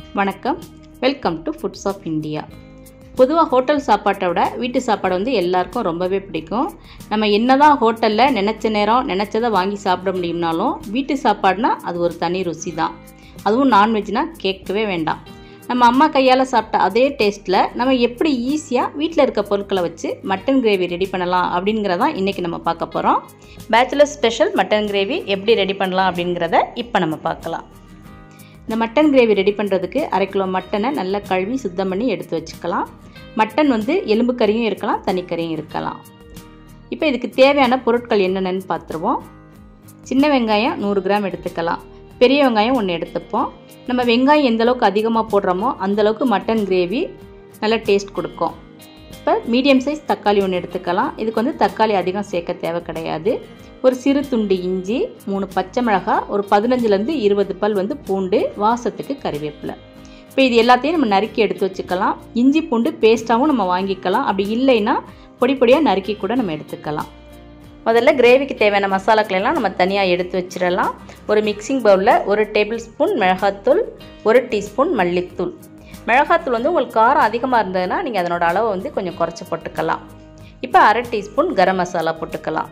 வணக்கம் welcome to foods of India பொதுவாக hotel சாப்பாட்டை விட வீட்டு சாப்பாடு வந்து எல்லாருக்கும் ரொம்பவே பிடிக்கும் நம்ம என்னதான் ஹோட்டலில் நினச்ச நேரம் நினச்சதை வாங்கி சாப்பிட முடியும்னாலும் வீட்டு சாப்பாடுனா அது ஒரு தனி ருசி தான் அதுவும் நான்வெஜ்னா கேட்கவே வேண்டாம் நம்ம அம்மா கையால் சாப்பிட்ட அதே டேஸ்ட்டில் நம்ம எப்படி ஈஸியாக வீட்டில் இருக்க பொருட்களை வச்சு மட்டன் கிரேவி ரெடி பண்ணலாம் அப்படிங்கிறதான் இன்றைக்கி நம்ம பார்க்க போகிறோம் பேச்சுலர் ஸ்பெஷல் மட்டன் கிரேவி எப்படி ரெடி பண்ணலாம் அப்படிங்கிறத இப்போ நம்ம பார்க்கலாம் இந்த மட்டன் கிரேவி ரெடி பண்ணுறதுக்கு அரை கிலோ மட்டனை நல்லா கழுவி சுத்தம் பண்ணி எடுத்து வச்சுக்கலாம் மட்டன் வந்து எலும்பு கறியும் இருக்கலாம் தனிக்கறியும் இருக்கலாம் இப்போ இதுக்கு தேவையான பொருட்கள் என்னென்னு பார்த்துருவோம் சின்ன வெங்காயம் நூறு கிராம் எடுத்துக்கலாம் பெரிய வெங்காயம் ஒன்று எடுத்துப்போம் நம்ம வெங்காயம் எந்த அளவுக்கு அதிகமாக போடுறோமோ அந்தளவுக்கு மட்டன் கிரேவி நல்லா டேஸ்ட் கொடுக்கும் இப்போ மீடியம் சைஸ் தக்காளி ஒன்று எடுத்துக்கலாம் இதுக்கு வந்து தக்காளி அதிகம் சேர்க்க தேவை கிடையாது ஒரு சிறு துண்டு இஞ்சி மூணு பச்சை மிளகாய் ஒரு பதினஞ்சுலேருந்து இருபது பல் வந்து பூண்டு வாசத்துக்கு கறிவேப்பிலை இப்போ இது எல்லாத்தையும் நம்ம நறுக்கி எடுத்து வச்சுக்கலாம் இஞ்சி பூண்டு பேஸ்ட்டாகவும் நம்ம வாங்கிக்கலாம் அப்படி இல்லைன்னா பொடி பொடியாக நறுக்கி கூட நம்ம எடுத்துக்கலாம் முதல்ல கிரேவிக்கு தேவையான மசாலாக்களெல்லாம் நம்ம தனியாக எடுத்து வச்சிடலாம் ஒரு மிக்சிங் பவுலில் ஒரு டேபிள் ஸ்பூன் மிளகாத்தூள் ஒரு டீஸ்பூன் மல்லித்தூள் மிளகாத்தூள் வந்து உங்களுக்கு காரம் அதிகமாக இருந்ததுன்னா நீங்கள் அதனோட அளவை வந்து கொஞ்சம் குறைச்சி போட்டுக்கலாம் இப்போ அரை டீஸ்பூன் கரம் மசாலா போட்டுக்கலாம்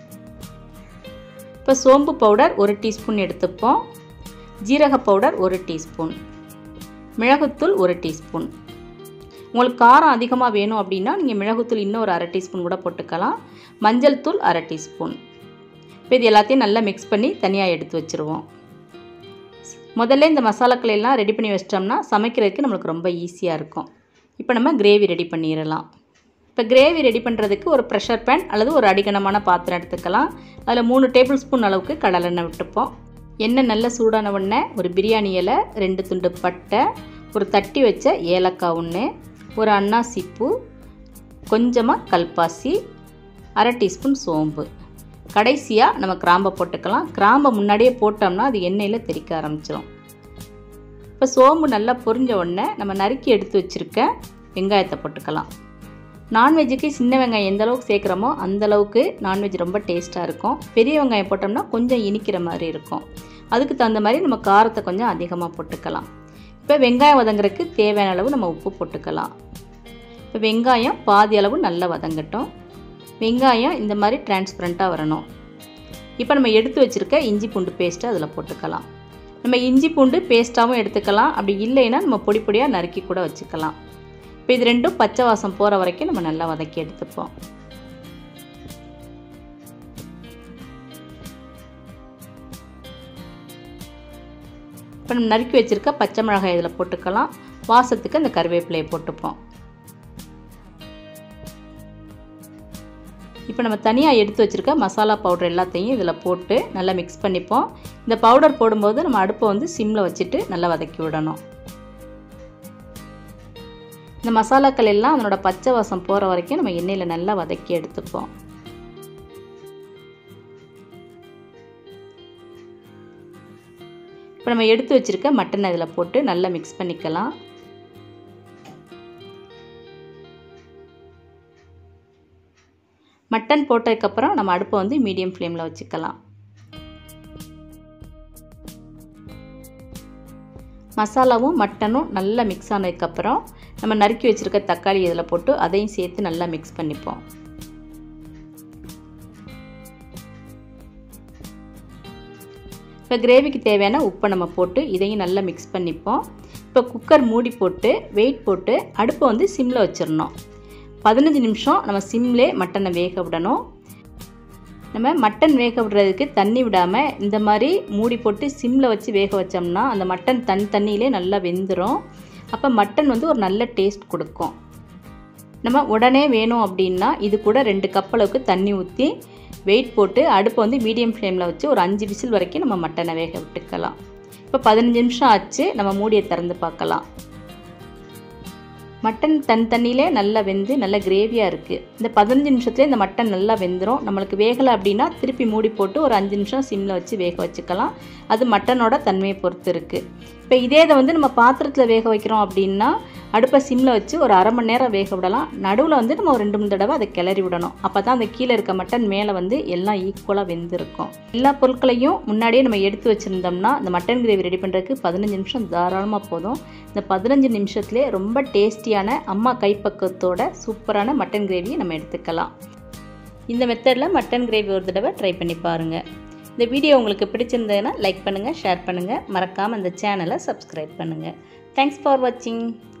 இப்போ சோம்பு பவுடர் ஒரு டீஸ்பூன் எடுத்துப்போம் ஜீரக பவுடர் ஒரு டீஸ்பூன் மிளகுத்தூள் ஒரு டீஸ்பூன் உங்களுக்கு காரம் அதிகமாக வேணும் அப்படின்னா நீங்கள் மிளகுத்தூள் இன்னும் ஒரு அரை டீஸ்பூன் கூட போட்டுக்கலாம் மஞ்சள் தூள் அரை டீஸ்பூன் இப்போ இது எல்லாத்தையும் நல்லா மிக்ஸ் பண்ணி தனியாக எடுத்து வச்சுருவோம் முதல்ல இந்த மசாலாக்களை எல்லாம் ரெடி பண்ணி வச்சிட்டோம்னா சமைக்கிறதுக்கு நம்மளுக்கு ரொம்ப ஈஸியாக இருக்கும் இப்போ நம்ம கிரேவி ரெடி பண்ணிடலாம் இப்போ கிரேவி ரெடி பண்ணுறதுக்கு ஒரு ப்ரெஷர் பேன் அல்லது ஒரு அடிகனமான பாத்திரம் எடுத்துக்கலாம் அதில் மூணு டேபிள் ஸ்பூன் அளவுக்கு கடலெண்ணெய் விட்டுப்போம் எண்ணெய் நல்ல சூடான உடனே ஒரு பிரியாணி இலை ரெண்டு துண்டு பட்டை ஒரு தட்டி வச்ச ஏலக்காய் ஒன்று ஒரு அன்னாசி பூ கொஞ்சமாக கல்பாசி அரை டீஸ்பூன் சோம்பு கடைசியாக நம்ம கிராம்பை போட்டுக்கலாம் கிராம்பை முன்னாடியே போட்டோம்னா அது எண்ணெயில் தெறிக்க ஆரம்பிச்சிடும் இப்போ சோம்பு நல்லா பொரிஞ்ச உடனே நம்ம நறுக்கி எடுத்து வச்சுருக்க வெங்காயத்தை போட்டுக்கலாம் நான்வெஜ்ஜுக்கு சின்ன வெங்காயம் எந்த அளவுக்கு சேர்க்குறோமோ அந்தளவுக்கு நான்வெஜ் ரொம்ப டேஸ்ட்டாக இருக்கும் பெரிய வெங்காயம் போட்டோம்னா கொஞ்சம் இனிக்கிற மாதிரி இருக்கும் அதுக்கு தகுந்த மாதிரி நம்ம காரத்தை கொஞ்சம் அதிகமாக போட்டுக்கலாம் இப்போ வெங்காயம் வதங்குறதுக்கு தேவையான அளவு நம்ம உப்பு போட்டுக்கலாம் இப்போ வெங்காயம் பாதி அளவு நல்லா வதங்கட்டும் வெங்காயம் இந்த மாதிரி டிரான்ஸ்பரண்ட்டாக வரணும் இப்போ நம்ம எடுத்து வச்சுருக்க இஞ்சி பூண்டு பேஸ்ட்டு அதில் போட்டுக்கலாம் நம்ம இஞ்சி பூண்டு பேஸ்ட்டாகவும் எடுத்துக்கலாம் அப்படி இல்லைன்னா நம்ம பொடி பொடியாக நறுக்கி கூட வச்சுக்கலாம் இப்போ இது ரெண்டும் பச்சை வாசம் போகிற வரைக்கும் நம்ம நல்லா வதக்கி எடுத்துப்போம் இப்போ நம்ம நறுக்கி வச்சுருக்க பச்சை மிளகாய் இதில் போட்டுக்கலாம் வாசத்துக்கு அந்த கருவேப்பிலையை போட்டுப்போம் இப்போ நம்ம தனியாக எடுத்து வச்சுருக்க மசாலா பவுடர் எல்லாத்தையும் இதில் போட்டு நல்லா மிக்ஸ் பண்ணிப்போம் இந்த பவுடர் போடும்போது நம்ம அடுப்பை வந்து சிம்மில் வச்சுட்டு நல்லா வதக்கி விடணும் இந்த மசாலாக்கள் எல்லாம் அதனோட பச்சை வாசம் போகிற வரைக்கும் நம்ம எண்ணெயில் நல்லா வதக்கி எடுத்துப்போம் இப்போ நம்ம எடுத்து வச்சுருக்க மட்டன் இதில் போட்டு நல்லா மிக்ஸ் பண்ணிக்கலாம் மட்டன் போட்டதுக்கப்புறம் நம்ம அடுப்பை வந்து மீடியம் ஃப்ளேமில் வச்சுக்கலாம் மசாலாவும் மட்டனும் நல்லா மிக்ஸ் ஆனதுக்கப்புறம் நம்ம நறுக்கி வச்சுருக்க தக்காளி இதில் போட்டு அதையும் சேர்த்து நல்லா மிக்ஸ் பண்ணிப்போம் இப்போ கிரேவிக்கு தேவையான உப்பை நம்ம போட்டு இதையும் நல்லா மிக்ஸ் பண்ணிப்போம் இப்போ குக்கர் மூடி போட்டு வெயிட் போட்டு அடுப்பை வந்து சிம்மில் வச்சிடணும் பதினஞ்சு நிமிஷம் நம்ம சிம்லே மட்டனை வேக விடணும் நம்ம மட்டன் வேக விடுறதுக்கு தண்ணி விடாமல் இந்த மாதிரி மூடி போட்டு சிம்மில் வச்சு வேக வச்சோம்னா அந்த மட்டன் தன் தண்ணியிலே நல்லா வெந்துடும் அப்போ மட்டன் வந்து ஒரு நல்ல டேஸ்ட் கொடுக்கும் நம்ம உடனே வேணும் அப்படின்னா இது கூட ரெண்டு கப் அளவுக்கு தண்ணி ஊற்றி வெயிட் போட்டு அடுப்பை வந்து மீடியம் ஃப்ளேமில் வச்சு ஒரு அஞ்சு விசில் வரைக்கும் நம்ம மட்டனை வேக விட்டுக்கலாம் இப்போ பதினஞ்சு நிமிஷம் ஆச்சு நம்ம மூடியை திறந்து பார்க்கலாம் மட்டன் தன் தண்ணியிலே நல்லா வெந்து நல்ல கிரேவியாக இருக்குது இந்த பதினஞ்சு நிமிஷத்துலேயே இந்த மட்டன் நல்லா வெந்துடும் நம்மளுக்கு வேகலை அப்படின்னா திருப்பி மூடி போட்டு ஒரு அஞ்சு நிமிஷம் சிம்மில் வச்சு வேக வச்சுக்கலாம் அது மட்டனோட தன்மையை பொறுத்து இருக்குது இப்போ இதே இதை வந்து நம்ம பாத்திரத்தில் வேக வைக்கிறோம் அப்படின்னா அடுப்பை சிம்மில் வச்சு ஒரு அரை மணி நேரம் வேக விடலாம் நடுவில் வந்து நம்ம ஒரு ரெண்டு மூணு தடவை அதை கிளறி விடணும் அப்போ தான் அந்த கீழே இருக்க மட்டன் மேலே வந்து எல்லாம் ஈக்குவலாக வெந்திருக்கும் எல்லா பொருட்களையும் முன்னாடியே நம்ம எடுத்து வச்சுருந்தோம்னா இந்த மட்டன் கிரேவி ரெடி பண்ணுறதுக்கு பதினஞ்சு நிமிஷம் தாராளமாக போதும் இந்த பதினஞ்சு நிமிஷத்துலேயே ரொம்ப டேஸ்டியான அம்மா கைப்பக்குவத்தோட சூப்பரான மட்டன் கிரேவியை நம்ம எடுத்துக்கலாம் இந்த மெத்தடில் மட்டன் கிரேவி ஒரு தடவை ட்ரை பண்ணி பாருங்கள் இந்த வீடியோ உங்களுக்கு பிடிச்சிருந்ததுன்னா லைக் பண்ணுங்கள் ஷேர் பண்ணுங்கள் மறக்காமல் இந்த சேனலை சப்ஸ்கிரைப் பண்ணுங்கள் தேங்க்ஸ் ஃபார் வாட்சிங்